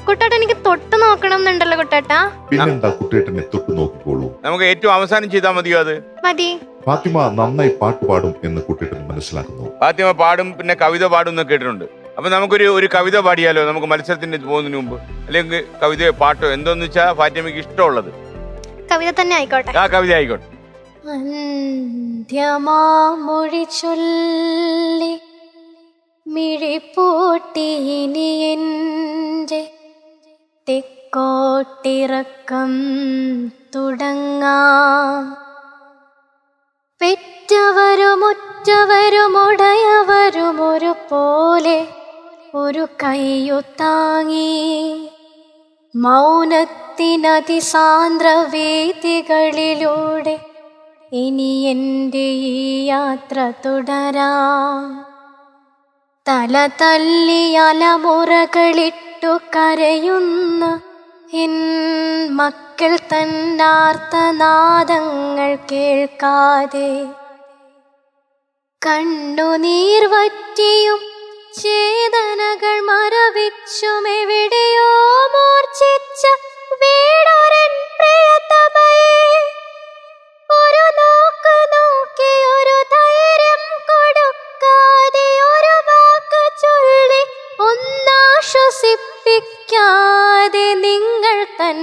കുട്ടേട്ട എനിക്ക് തൊട്ട് നോക്കണം എന്നുണ്ടല്ലോ കുട്ടേട്ടാ പിന്നെന്താ കുട്ടിയേട്ടനെ തൊട്ട് നോക്കിക്കോളൂ നമുക്ക് ഏറ്റവും അവസാനം ചെയ്താൽ മതിയോ അത് മതി ഫാത്തിമ നന്നായി പാട്ട് പാടും എന്ന് കുട്ടിയേട്ടൻ മനസ്സിലാക്കുന്നു ഫാത്തിമ പാടും പിന്നെ കവിത പാടും എന്നൊക്കെ കേട്ടിട്ടുണ്ട് അപ്പൊ നമുക്കൊരു ഒരു കവിത പാടിയാലോ നമുക്ക് മത്സരത്തിന് പോകുന്നതിന് മുമ്പ് അല്ലെങ്കിൽ കവിതയോ പാട്ടോ എന്തോന്ന് വെച്ചാൽ ഫാത്തിമയ്ക്ക് ഇഷ്ടമുള്ളത് കവിത തന്നെ ആയിക്കോട്ടെ ആ കവിത ആയിക്കോട്ടെ അന്ത്യമാമൊഴി ചൊല്ലി മിഴിപ്പൂട്ടിനി എൻ്റെ തെക്കോട്ടിറക്കം തുടങ്ങാം പെറ്റവരുമുറ്റവരുമുടയവരും ഒരു പോലെ ഒരു കയ്യു താങ്ങി മൗനത്തിനതിസാന്ദ്രവേദികളിലൂടെ ഇനി എൻ്റെ ഈ യാത്ര തുടരാം തല തല്ലി അലമുറകളിട്ടു കരയുന്ന എൻ മക്കൾ തന്നാർത്തനാദങ്ങൾ കേൾക്കാതെ കണ്ണുനീർ വറ്റിയും ചേതനകൾ മറവിച്ചും എവിടെയോ മൂർച്ഛിച്ച വീടൊരൻ പ്രിയതമയെ ഒരു നോക്ക് നോക്കി ഒരു ധൈര്യം കൊടുക്കാതെ ഒരു വാക്ക് ചൊല്ലി ഒന്നാശ്വസിപ്പിക്കാതെ നിങ്ങൾ തൻ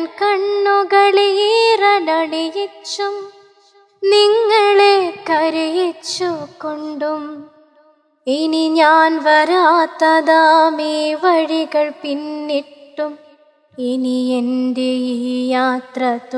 കണ്ണുകളീറനണിയിച്ചും നിങ്ങളെ കരയിച്ചു കൊണ്ടും ഇനി ഞാൻ വരാത്തതാമേ വഴികൾ പിന്നിട്ടും ഇനി എൻ്റെ ഈ യാത്ര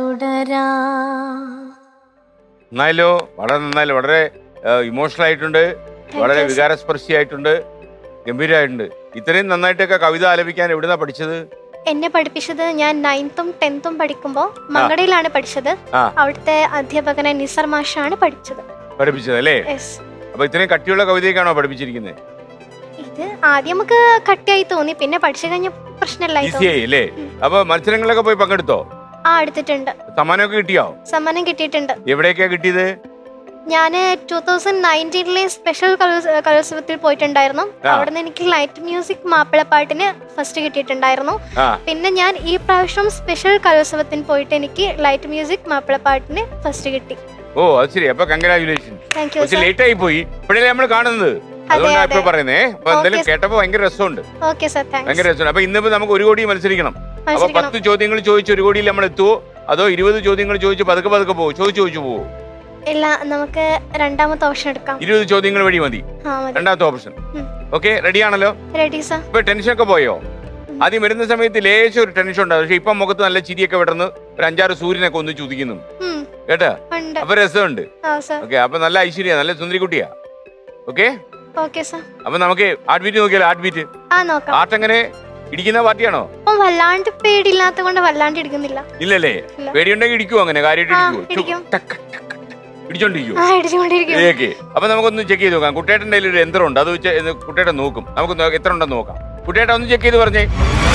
തുടരാം നന്നായല്ലോ വളരെ നന്നായല്ലോ വളരെ ഇമോഷണൽ ആയിട്ടുണ്ട് വളരെ you, sir. വികാരസ്പർശിയായിട്ടുണ്ട് ഗംഭീരമായിട്ടുണ്ട് ഇത്രയും നന്നായിട്ടൊക്കെ കവിത ആലപിക്കാൻ എവിടുന്നാ പഠിച്ചത് എന്നെ പഠിപ്പിച്ചത് ഞാൻ നയൻത്തും ടെൻത്തും പഠിക്കുമ്പോൾ മങ്കടയിലാണ് പഠിച്ചത് ആ. അവിടുത്തെ അധ്യാപകനെ നിസർ മാഷാണ് പഠിച്ചത് പഠിപ്പിച്ചത് അല്ലേ യെസ് അപ്പൊ ഇത്രയും കട്ടിയുള്ള കവിതയൊക്കെയാണോ പഠിപ്പിച്ചിരിക്കുന്നത് ഇത് ആദ്യം നമുക്ക് കട്ടിയായി തോന്നി പിന്നെ പഠിച്ചു കഴിഞ്ഞ പ്രശ്നമില്ലായി ഈസി തോന്നി ആയി അല്ലേ അപ്പൊ മത്സരങ്ങളിലൊക്കെ പോയി പങ്കെടുത്തോ ആ എടുത്തിട്ടുണ്ട് സമ്മാനമൊക്കെ കിട്ടിയോ സമ്മാനം കിട്ടിയിട്ടുണ്ട് എവിടെയൊക്കെയാ കിട്ടിയത് ഞാൻ ടൂ തൗസൻഡ് നയൻറ്റീനിലെ സ്പെഷ്യൽ കലോത്സ- കലോത്സവത്തിൽ പോയിട്ടുണ്ടായിരുന്നു ആ. അവിടെ നിന്ന് എനിക്ക് ലൈറ്റ് മ്യൂസിക് മാപ്പിളപ്പാട്ടിന് ഫസ്റ്റ് കിട്ടിയിട്ടുണ്ടായിരുന്നു ആ പിന്നെ ഞാൻ ഈ പ്രാവശ്യം സ്പെഷ്യൽ കലോത്സവത്തിന് പോയിട്ട് എനിക്ക് ലൈറ്റ് മ്യൂസിക് മാപ്പിളപ്പാട്ടിന് ഫസ്റ്റ് കിട്ടി ഓ അത് ശരി അപ്പൊ കൺഗ്രാചുലേഷൻ താങ്ക് യു കുറച്ച് സർ ലേറ്റ് ആയി പോയി ഇപ്പോഴല്ലേ നമ്മൾ കാണുന്നത് അതുകൊണ്ടാണ് അതെ. ഇപ്പൊ പറയുന്നേ അപ്പൊ എന്തായാലും Okay, sir. കേട്ടപ്പോ ഭയങ്കര രസമുണ്ട് ഓക്കെ സർ ഭയങ്കര താങ്ക്സ് രസമുണ്ട് അപ്പൊ ഇന്നിപ്പോ നമുക്ക് ഒരു കോടി മത്സരിക്കണം അപ്പൊ മനസ്സിലാക്കണം പത്ത് ചോദ്യങ്ങൾ ചോദിച്ച് ഒരു കോടിയിൽ നമ്മൾ എത്തുവോ അതോ ഇരുപത് ചോദ്യങ്ങൾ ചോദിച്ച് പതുക്കെ പതുക്കെ പോവോ ചോദിച്ചു ചോദിച്ചു പോവോ ഇല്ല നമുക്ക് രണ്ടാമത്തെ ഓപ്ഷൻ എടുക്കാം ഇരുപത് ചോദ്യങ്ങൾ വഴി മതി ആ മതി രണ്ടാമത്തെ ഓപ്ഷൻ ഉം. ഓക്കെ റെഡി ആണല്ലോ റെഡി സർ ഇപ്പൊ ടെൻഷൻ ഒക്കെ പോയോ ആദ്യം വരുന്ന സമയത്ത് ലേശം ഒരു ടെൻഷൻ ഉണ്ടാവും പക്ഷെ ഇപ്പം മുഖത്ത് നല്ല ചിരിയൊക്കെ വിടർന്ന് ഒരു അഞ്ചാറ് സൂര്യനൊക്കെ ഒന്ന് ചുതിക്കുന്നു ഉം, കേട്ടാ ഉണ്ട് അപ്പൊ രസമുണ്ട് ആ സർ ഓക്കെ അപ്പൊ നല്ല ഐശ്വര്യ നല്ല സുന്ദരിക്കുട്ടിയാ ഓക്കെ ഓക്കെ സർ അപ്പൊ നമുക്ക് ഹാർട്ട് ബീറ്റ് നോക്കിയാലോ ഹാർട്ട് ബീറ്റ് ആ നോക്കാം ഹാർട്ട് എങ്ങനെ ഇടിക്കുന്ന പാർട്ടിയാണോ അപ്പം വല്ലാണ്ട് പേടിയില്ലാത്ത കൊണ്ട് വല്ലാണ്ട് എടുക്കുന്നില്ല ഇല്ലല്ലേ ഇല്ല. പേടിയുണ്ടെങ്കിൽ ഇടിക്കുവോ അങ്ങനെ കാര്യമായിട്ട് ആ, ഇടിക്കുവോ ഇടിക്കും. ടക്ക്, ടക്ക്, ടക്ക്. ഇടിച്ചോണ്ടിരിക്കുവോ ആ ഇടിച്ചുകൊണ്ടിരിക്കും ഓക്കെ അപ്പൊ നമുക്കൊന്ന് ചെക്ക് ചെയ്ത് നോക്കാം കുട്ടേട്ടൻ്റെ കയ്യിൽ ഒരു യന്ത്രമുണ്ട് അത് വെച്ച് ഇത് കുട്ടേട്ടൻ നോക്കും നമുക്ക് നോ- എത്ര ഉണ്ടെന്ന് നോക്കാം കുട്ടേട്ട ഒന്ന് ചെക്ക് ചെയ്ത് പറഞ്ഞേ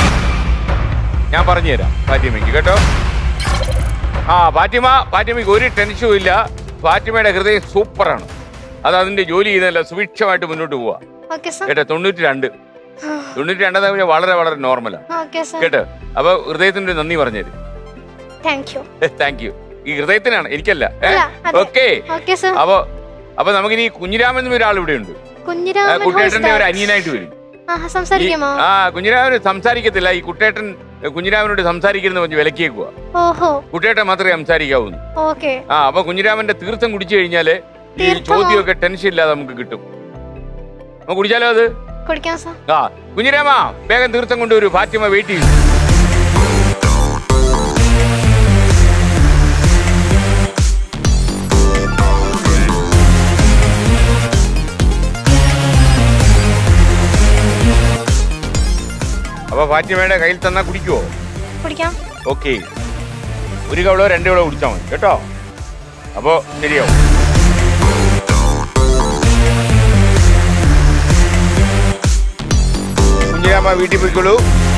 ഞാൻ പറഞ്ഞു തരാം ഫാറ്റിമയ്ക്ക് കേട്ടോ ആ ഫാറ്റിമ ഫാറ്റിമയ്ക്ക് ഒരു ടെൻഷനും ഇല്ല ഫാറ്റിമയുടെ ഹൃദയം സൂപ്പറാണ് അത് അതിന്റെ ജോലി ചെയ്യുന്നതല്ല സുഭിക്ഷമായിട്ട് മുന്നോട്ട് പോവാ ഓക്കെ സർ കേട്ടോ തൊണ്ണൂറ്റി രണ്ട് തൊണ്ണൂറ്റി രണ്ടെന്ന് പറഞ്ഞാൽ വളരെ വളരെ നോർമലാണ് ഓക്കെ സർ കേട്ടോ അപ്പൊ ഹൃദയത്തിന്റെ നന്ദി പറഞ്ഞേര് താങ്ക് യു താങ്ക് യു ഈ ഹൃദയത്തിനാണ് എനിക്കല്ല അല്ല, അതെ. ഓക്കെ ഓക്കെ സർ അപ്പൊ അപ്പൊ നമുക്കിനി കുഞ്ഞിരാമൻ എന്നൊരു ഒരാൾ ഇവിടെ ഉണ്ട് കുഞ്ഞിരാമൻ കുട്ടേട്ടന്റെ ഒരു ഹോസ്റ്റാ. അനിയനായിട്ട് വരും ആ സംസാരിക്കുമോ ഈ- ആ കുഞ്ഞിരാമൻ സംസാരിക്കത്തില്ല ഈ കുട്ടേട്ടൻ കുഞ്ഞിരാമനോട് സംസാരിക്കുന്ന പറഞ്ഞ് വിലക്കിയേക്കുക ഓഹോ കുട്ടേട്ടൻ മാത്രമേ സംസാരിക്കാവൂ ഓക്കെ ആ അപ്പൊ കുഞ്ഞിരാമന്റെ തീർത്ഥം കുടിച്ചു കഴിഞ്ഞാല് ഈ തീർത്ഥമോ? ചോദ്യമൊക്കെ ടെൻഷൻ ഇല്ലാതെ നമുക്ക് കിട്ടും നമുക്ക് കുടിച്ചാലോ അത് കുടിക്കാം സർ ആ കുഞ്ഞിരാമ വേഗം തീർത്ഥം കൊണ്ടുവരൂ ഫാത്തിമ വെയിറ്റ് ചെയ്യും അപ്പൊ ഫാത്തിമയുടെ കയ്യിൽ തന്നാ കുടിക്കുവോ കുടിക്കാം ഓക്കെ ഒരു കവളോ രണ്ട് കവളോ കുടിച്ചാൽ മതി കേട്ടോ അപ്പോ ശരിയാവും കുഞ്ഞിരാമ വീട്ടിൽ പോയിക്കോളൂ